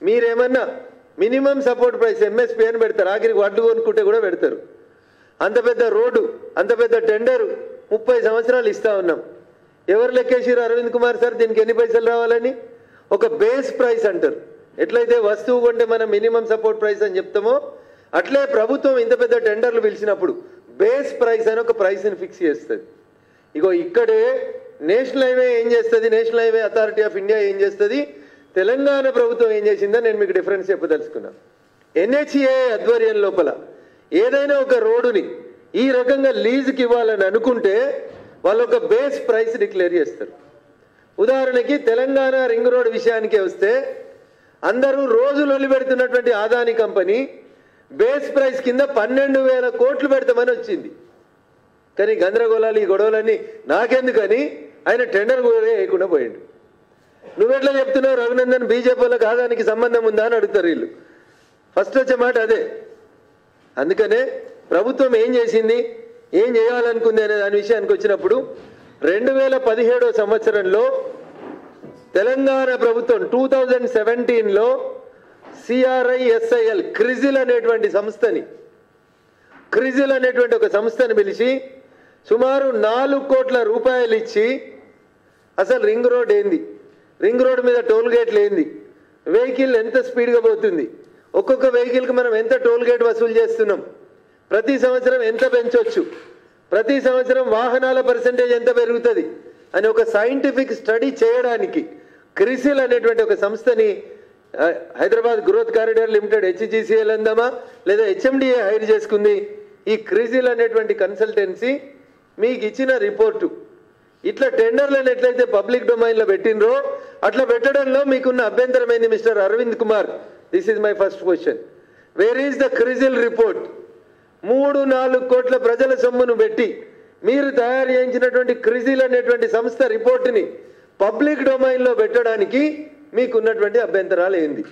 మీరేమన్నా minimum support price MSP అని పెడతారు ఆఖరికి వడ్లు కొనుక్కుంటే కూడా పెడతారు అంత పెద్ద రోడ్డు అంత పెద్ద టెండరు ముప్పై సంవత్సరాలు ఇస్తా ఉన్నాం ఎవరు లెక్కేసారు అరవింద్ కుమార్ సార్ దీనికి ఎన్ని పైసలు రావాలని ఒక బేస్ ప్రైస్ అంటారు ఎట్లయితే వస్తువు కొంటే మనం మినిమం సపోర్ట్ ప్రైస్ అని చెప్తామో అట్లే ప్రభుత్వం ఇంత పెద్ద టెండర్లు పిలిచినప్పుడు బేస్ ప్రైస్ అని ఒక ప్రైస్ని ఫిక్స్ చేస్తుంది ఇగో ఇక్కడే నేషనల్ హైవే ఏం చేస్తుంది national highway authority of India ఏం చేస్తుంది తెలంగాణ ప్రభుత్వం ఏం చేసిందో నేను మీకు డిఫరెన్స్ చెప్పదలుచుకున్నా ఎన్హెచ్ఏ ఆధ్వర్యం లోపల ఏదైనా ఒక రోడ్డుని ఈ రకంగా లీజుకి ఇవ్వాలని అనుకుంటే వాళ్ళు ఒక బేస్ ప్రైస్ డిక్లేర్ చేస్తారు ఉదాహరణకి తెలంగాణ రింగ్ రోడ్ విషయానికే వస్తే అందరూ రోజు పెడుతున్నటువంటి ఆదాని కంపెనీ బేస్ ప్రైస్ కింద పన్నెండు వేల కోట్లు పెడతామని వచ్చింది కానీ గందరగోళాలు ఈ గొడవలన్నీ నాకెందుకని ఆయన టెండర్ కూడా వేయకుండా పోయిండు నువ్వెట్లా చెప్తున్నావు రఘునందన్ బీజేపీ వాళ్ళకి ఆదానికి సంబంధం ఉందా అని అడుగుతారు వీళ్ళు ఫస్ట్ వచ్చే మాట అదే అందుకనే ప్రభుత్వం ఏం చేసింది ఏం చేయాలనుకుంది అనే దాని విషయానికి వచ్చినప్పుడు రెండు వేల పదిహేడో సంవత్సరంలో తెలంగాణ ప్రభుత్వం టూ థౌజండ్ సెవెంటీన్లో సిఆర్ఐ ఎస్ఐఎల్ క్రిజిల్ అనేటువంటి సంస్థని క్రిజిల్ అనేటువంటి ఒక సంస్థని పిలిచి సుమారు నాలుగు కోట్ల రూపాయలు ఇచ్చి అసలు రింగ్ రోడ్ ఏంది రింగ్ రోడ్ మీద టోల్ గేట్లు ఏంది వెహికల్ ఎంత స్పీడ్గా పోతుంది ఒక్కొక్క వెహికల్కి మనం ఎంత టోల్ గేట్ వసూలు చేస్తున్నాం ప్రతి సంవత్సరం ఎంత పెంచవచ్చు ప్రతి సంవత్సరం వాహనాల పర్సంటేజ్ ఎంత పెరుగుతుంది అని ఒక సైంటిఫిక్ స్టడీ చేయడానికి క్రిసిల్ అనేటువంటి ఒక సంస్థని ఆ, Hyderabad growth corridor limited HGCL అందామా లేదా హెచ్ఎండిఏ హైర్ చేసుకుంది ఈ క్రిజిల్ అనేటువంటి కన్సల్టెన్సీ మీకు ఇచ్చిన రిపోర్టు ఇట్లా టెండర్లను ఎట్లయితే పబ్లిక్ డొమైన్లో పెట్టినరో అట్లా పెట్టడంలో మీకున్న అభ్యంతరమైంది mister Arvind Kumar this is my first question where is the CRISIL report మూడు నాలుగు కోట్ల ప్రజల సొమ్మును పెట్టి మీరు తయారు చేయించినటువంటి క్రిజిల్ అనేటువంటి సంస్థ రిపోర్టుని పబ్లిక్ డొమైన్లో పెట్టడానికి మీకున్నటువంటి అభ్యంతరాలు ఏంది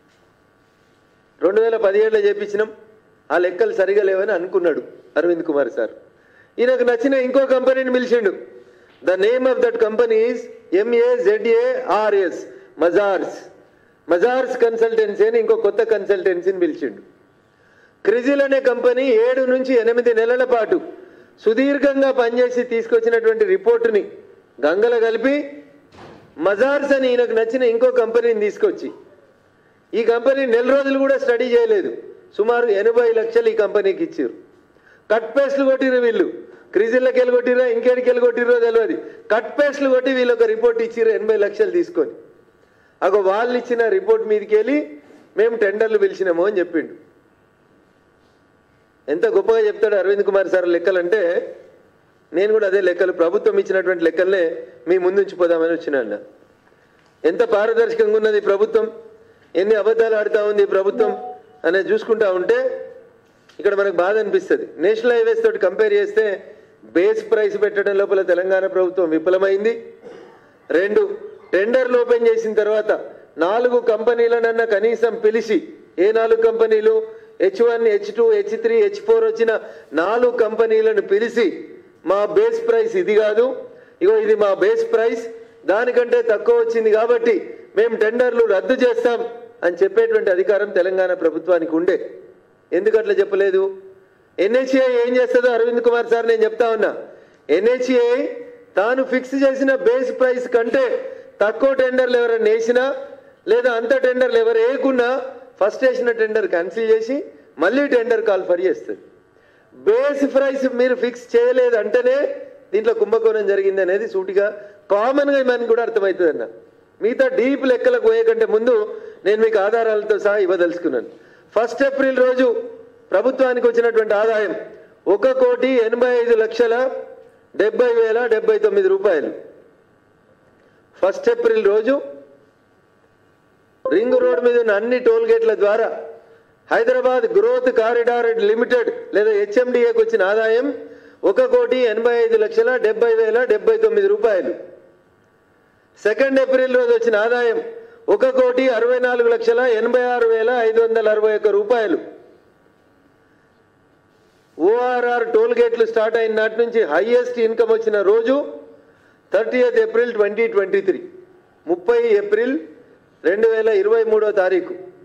రెండు వేల పదిహేడులో చేపించినాం ఆ లెక్కలు సరిగా లేవని అనుకున్నాడు అరవింద్ కుమార్ సార్ ఈయనకు నచ్చిన ఇంకో కంపెనీని పిలిచిండు the name of that company is MAZARS Mazars Mazars consultancy అని ఇంకో కొత్త కన్సల్టెన్సీని పిలిచిండు క్రిజిల్ అనే కంపెనీ ఏడు నుంచి ఎనిమిది నెలల పాటు సుదీర్ఘంగా పనిచేసి తీసుకొచ్చినటువంటి రిపోర్టుని గంగల కలిపి మజార్స్ అని ఈయనకు నచ్చిన ఇంకో కంపెనీని తీసుకొచ్చి ఈ కంపెనీ నెల రోజులు కూడా స్టడీ చేయలేదు సుమారు ఎనభై లక్షలు ఈ కంపెనీకి ఇచ్చారు కట్ పేస్ట్లు కొట్టిరు వీళ్ళు క్రిజిల్లకి వెళ్ళి కొట్టిరా ఇంకేడికి వెళ్ళి కొట్టిరో తెలియదు కట్ పేస్ట్లు కొట్టి వీళ్ళు ఒక రిపోర్ట్ ఇచ్చిర్రు ఎనభై లక్షలు తీసుకొని అగో వాళ్ళు ఇచ్చిన రిపోర్ట్ మీదకి వెళ్ళి మేము టెండర్లు పిలిచినాము అని చెప్పిండు ఎంత గొప్పగా చెప్తాడు అరవింద్ కుమార్ సార్ లెక్కలంటే నేను కూడా అదే లెక్కలు ప్రభుత్వం ఇచ్చినటువంటి లెక్కలనే మీ ముందుంచిపోదామని వచ్చినా ఎంత పారదర్శకంగా ఉన్నది ఈ ప్రభుత్వం ఎన్ని అబద్ధాలు ఆడుతా ఉంది ఈ ప్రభుత్వం అనేది చూసుకుంటా ఉంటే ఇక్కడ మనకు బాధ అనిపిస్తుంది నేషనల్ హైవేస్ తోటి కంపేర్ చేస్తే బేస్ ప్రైస్ పెట్టడం లోపల తెలంగాణ ప్రభుత్వం విఫలమైంది రెండు టెండర్లు ఓపెన్ చేసిన తర్వాత నాలుగు కంపెనీలనన్నా కనీసం పిలిచి ఏ నాలుగు కంపెనీలు H one H two H three H four వచ్చిన నాలుగు కంపెనీలను పిలిచి మా బేస్ ప్రైస్ ఇది కాదు ఇగో ఇది మా బేస్ ప్రైస్ దానికంటే తక్కువ వచ్చింది కాబట్టి మేము టెండర్లు రద్దు చేస్తాం అని చెప్పేటువంటి అధికారం తెలంగాణ ప్రభుత్వానికి ఉండే ఎందుకు అట్లా చెప్పలేదు ఎన్హెచ్ఏ ఏం చేస్తుందో అరవింద్ కుమార్ సార్ నేను చెప్తా ఉన్నా ఎన్హెచ్ఏ తాను ఫిక్స్ చేసిన బేస్ ప్రైస్ కంటే తక్కువ టెండర్లు ఎవరైనా వేసినా లేదా అంత టెండర్లు ఎవరు వేయకున్నా ఫస్ట్ వేసిన టెండర్ క్యాన్సిల్ చేసి మళ్ళీ టెండర్ కాల్ ఫర్ చేస్తుంది బేస్ ప్రైస్ మీరు ఫిక్స్ చేయలేదు అంటేనే దీంట్లో కుంభకోణం జరిగింది అనేది సూటిగా కామన్గా మనకు కూడా అర్థమవుతుంది అన్న మిగతా డీప్ లెక్కలకు పోయే కంటే ముందు నేను మీకు ఆధారాలతో సహా ఇవ్వదలుచుకున్నాను ఫస్ట్ ఏప్రిల్ రోజు ప్రభుత్వానికి వచ్చినటువంటి ఆదాయం ఒక కోటి ఎనభై ఐదు లక్షల డెబ్బై వేల డెబ్బై తొమ్మిది రూపాయలు ఫస్ట్ ఏప్రిల్ రోజు రింగ్ రోడ్ మీద ఉన్న అన్ని టోల్ గేట్ల ద్వారా హైదరాబాద్ గ్రోత్ కారిడార్ లిమిటెడ్ లేదా హెచ్ఎండిఏకి వచ్చిన ఆదాయం ఒక కోటి ఎనభై ఐదు లక్షల డెబ్బై వేల డెబ్బై తొమ్మిది రూపాయలు సెకండ్ ఏప్రిల్ రోజు వచ్చిన ఆదాయం ఒక కోటి అరవై నాలుగు లక్షల ఎనభై ఆరు వేల ఐదు వందల అరవై ఒక్క రూపాయలు ఓఆర్ఆర్ టోల్ గేట్లు స్టార్ట్ అయిన నాటి నుంచి హైయెస్ట్ ఇన్కమ్ వచ్చిన రోజు thirtieth April twenty twenty three ముప్పై ఏప్రిల్ రెండు వేల ఇరవై మూడో తారీఖు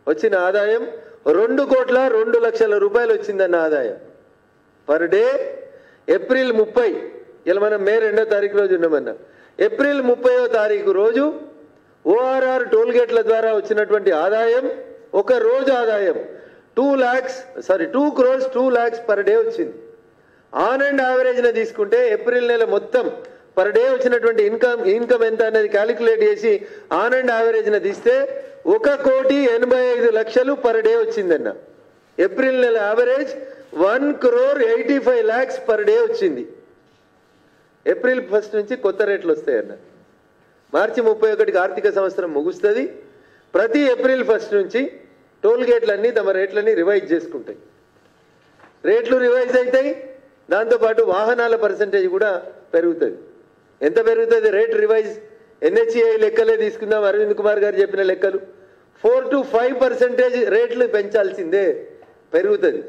వచ్చిన ఆదాయం రెండు కోట్ల రెండు లక్షల రూపాయలు వచ్చిందన్న ఆదాయం పర్ డే ఏప్రిల్ ముప్పై ఇలా మనం మే రెండో తారీఖు రోజు ఉన్నామన్నా ఏప్రిల్ ముప్పైవ తారీఖు రోజు ఓఆర్ఆర్ టోల్ గేట్ల ద్వారా వచ్చినటువంటి ఆదాయం ఒక రోజు ఆదాయం two lakhs sorry two crores two lakhs per day వచ్చింది ఆన్ అండ్ యావరేజ్న తీసుకుంటే ఏప్రిల్ నెల మొత్తం పర్ డే వచ్చినటువంటి ఇన్కమ్ ఇన్కమ్ ఎంత అనేది క్యాలిక్యులేట్ చేసి ఆన్ అండ్ యావరేజ్న తీస్తే ఒక కోటి ఎనభై ఐదు లక్షలు పర్ డే వచ్చిందన్న ఏప్రిల్ నెల average one crore eighty five lakhs per day వచ్చింది ఏప్రిల్ ఫస్ట్ నుంచి కొత్త రేట్లు వస్తాయన్న మార్చి ముప్పై ఒకటికి ఆర్థిక సంవత్సరం ముగుస్తుంది ప్రతి ఏప్రిల్ ఫస్ట్ నుంచి టోల్ గేట్లన్నీ తమ రేట్లన్నీ రివైజ్ చేసుకుంటాయి రేట్లు రివైజ్ అవుతాయి దాంతోపాటు వాహనాల పర్సంటేజ్ కూడా పెరుగుతుంది ఎంత పెరుగుతుంది రేట్ రివైజ్ ఎన్హెచ్ఐ లెక్కలే తీసుకుందాం అరవింద్ కుమార్ గారు చెప్పిన లెక్కలు ఫోర్ టు ఫైవ్ పర్సెంటేజ్ రేట్లు పెంచాల్సిందే పెరుగుతుంది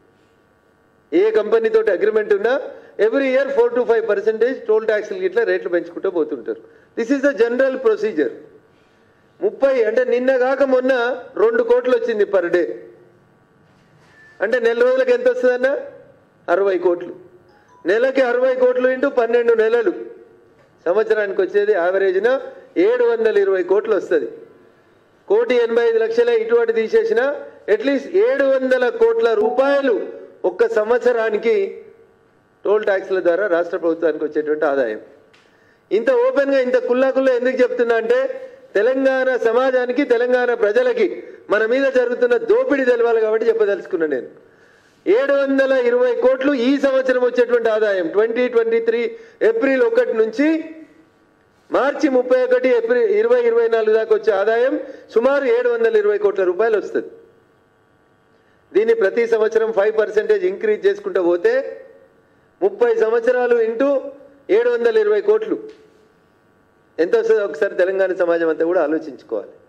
ఏ కంపెనీతో అగ్రిమెంట్ ఉన్నా every year four to five percentage toll ట్యాక్స్లు ఇట్లా రేట్లు పెంచుకుంటూ పోతుంటారు this is the general procedure ముప్పై అంటే నిన్న కాక మొన్న రెండు కోట్లు వచ్చింది పర్ డే అంటే నెల రోజులకు ఎంత వస్తుందన్న అరవై కోట్లు నెలకి అరవై కోట్లు ఇంటూ పన్నెండు నెలలు సంవత్సరానికి వచ్చేది యావరేజ్న ఏడు వందల ఇరవై కోట్లు వస్తుంది కోటి ఎనభై ఐదు లక్షలే ఇటువంటి తీసేసిన అట్లీస్ట్ ఏడు వందల కోట్ల రూపాయలు ఒక్క సంవత్సరానికి టోల్ ట్యాక్స్ల ద్వారా రాష్ట్ర ప్రభుత్వానికి వచ్చేటువంటి ఆదాయం ఇంత ఓపెన్గా ఇంత కుల్లా కుల్లా ఎందుకు చెప్తున్నా అంటే తెలంగాణ సమాజానికి తెలంగాణ ప్రజలకి మన మీద జరుగుతున్న దోపిడీ తెలవాలి కాబట్టి చెప్పదలుచుకున్నా నేను ఏడు వందల ఇరవై కోట్లు ఈ సంవత్సరం వచ్చేటువంటి ఆదాయం ట్వంటీ ట్వంటీ త్రీ ఏప్రిల్ ఒకటి నుంచి మార్చి ముప్పై ఒకటి ఏప్రిల్ ఇరవై ఇరవై నాలుగు దాకా వచ్చే ఆదాయం సుమారు ఏడు వందల ఇరవై కోట్ల రూపాయలు వస్తుంది దీన్ని ప్రతి సంవత్సరం ఫైవ్ పర్సెంటేజ్ ఇంక్రీజ్ చేసుకుంటూ పోతే ముప్పై సంవత్సరాలు ఇంటూ ఏడు వందల ఇరవై కోట్లు ఎంత వస్తుందో ఒకసారి తెలంగాణ సమాజం అంతా కూడా ఆలోచించుకోవాలి